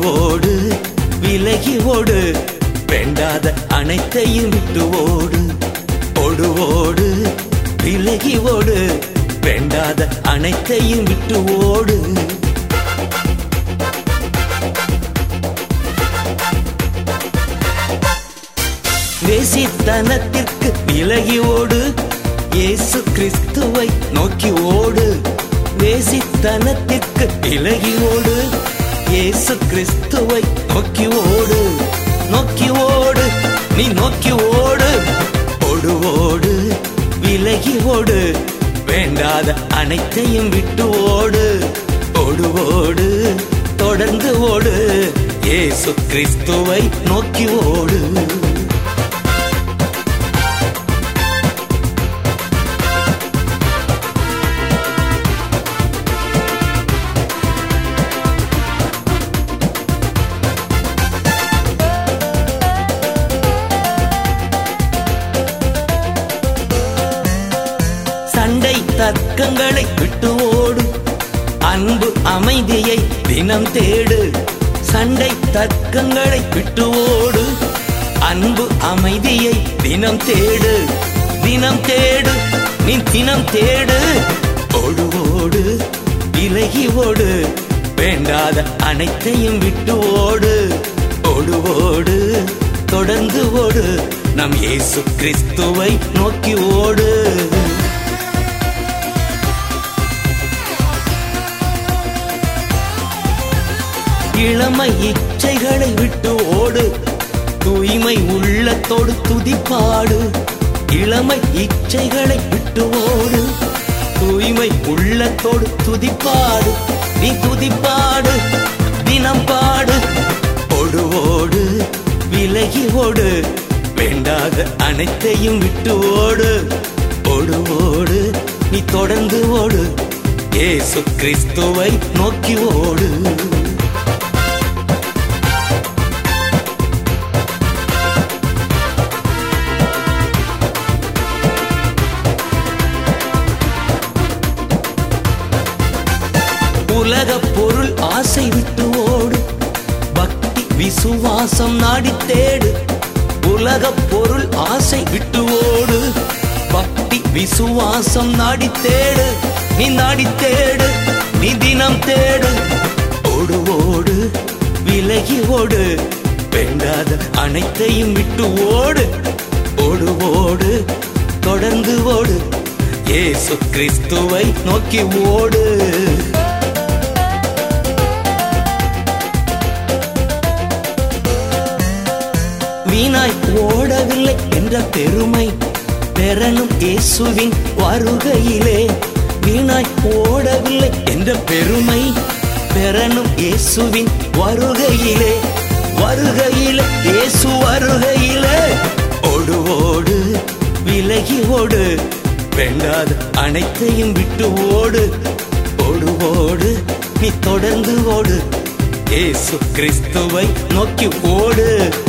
ஓடு விலகி ஓடு வேண்டாத அனைத்தையும் விட்டு ஓடு ஓடு ஓடு விலகி ஓடு வேண்டாத அனைத்தையும் விட்டு ஓடு வேசித்தனத்திற்கு விலகி ஓடு இயேசு கிறிஸ்துவை நோக்கி ஓடு வேசித்தனத்திற்கு விலகி ஓடு இயேசு கிறிஸ்துவை நோக்கி ஓடு நோக்கி ஓடு நீ நோக்கி ஓடு ஓடு ஓடு விலகி ஓடு வேண்டாத அனைத்தையும் விட்டு ஓடு ஓடு ஓடு தொடர்ந்து ஓடு இயேசு கிறிஸ்துவை நோக்கி ஓடு சண்டை தர்க்கங்களை விட்டு ஓடு அன்பு அமைதியை தினம் தேடு சண்டை தர்க்கங்களை விட்டு ஓடு அன்பு அமைதியை தினம் தேடு தினம் தேடு நீ தினம் தேடு ஓடு ஓடு விலகி ஓடு வேண்டாத அனைத்தையும் விட்டு ஓடு ஓடு ஓடு தொடர்ந்து ஓடு நம் இயேசு கிறிஸ்துவை நோக்கி ஓடு இளமை இச்சைகளை விட்டு ஓடு தூய்மை உள்ளத்தோடு துதிப்பாடு இளமை இச்சைகளை விட்டு ஓடு தூய்மை உள்ளத்தோடு துதிப்பாடு நீ துதிப்பாடு தினம் பாடு ஓடு ஓடு விலகி ஓடு வேண்டாத அனைத்தையும் விட்டு ஓடு ஓடு ஓடு நீ தொடர்ந்து ஓடு இயேசு கிறிஸ்துவை நோக்கி ஓடு உலக பொருள் ஆசை விட்டு ஓடு பக்தி விசுவாசம் நாடி தேடு உலக பொருள் ஆசை விட்டு ஓடு பக்தி விசுவாசம் நாடி தேடு நீ நாடி தேடு நீ தினம் தேடு ஓடு ஓடு விலகி ஓடு வேண்டாத அனைத்தையும் விட்டு ஓடு ஓடு ஓடு தொடர்ந்து ஓடு இயேசு கிறிஸ்துவை நோக்கி ஓடு வீணாய் ஓடவில்லை என்ற பெருமை பெறனும் இயேசுவின் வருகையிலே வீணாய் ஓடவில்லை என்ற பெருமை பெறனும் இயேசுவின் வருகையிலே வருகையிலே இயேசு வருகையிலே ஓடு ஓடு விலகி ஓடு வேண்டாத அனைத்தையும் விட்டு ஓடு ஓடு ஓடு நீ தொடர்ந்து ஓடு இயேசு கிறிஸ்துவை நோக்கி ஓடு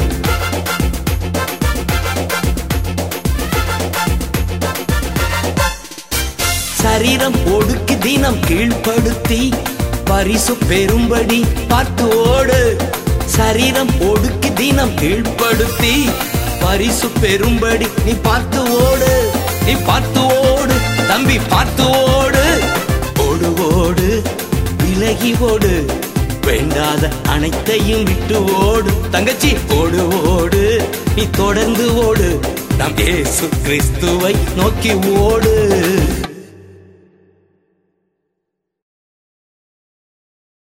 சரீரம் ஒடுக்கி தினம் கீழ்ப்படுத்தி பரிசு பெறும்படி பார்த்து ஓடு சரீரம் ஒடுக்கி தினம் கீழ்ப்படுத்தி பரிசு பெறும்படி நீ பார்த்து ஓடு நீ பார்த்து ஓடு தம்பி பார்த்து ஓடு ஓடு ஓடு விலகி ஓடு வேண்டாத அனைத்தையும் விட்டு ஓடு தங்கச்சி ஓடு ஓடு நீ தொடர்ந்து ஓடு நம் இயேசு கிறிஸ்துவை நோக்கி ஓடு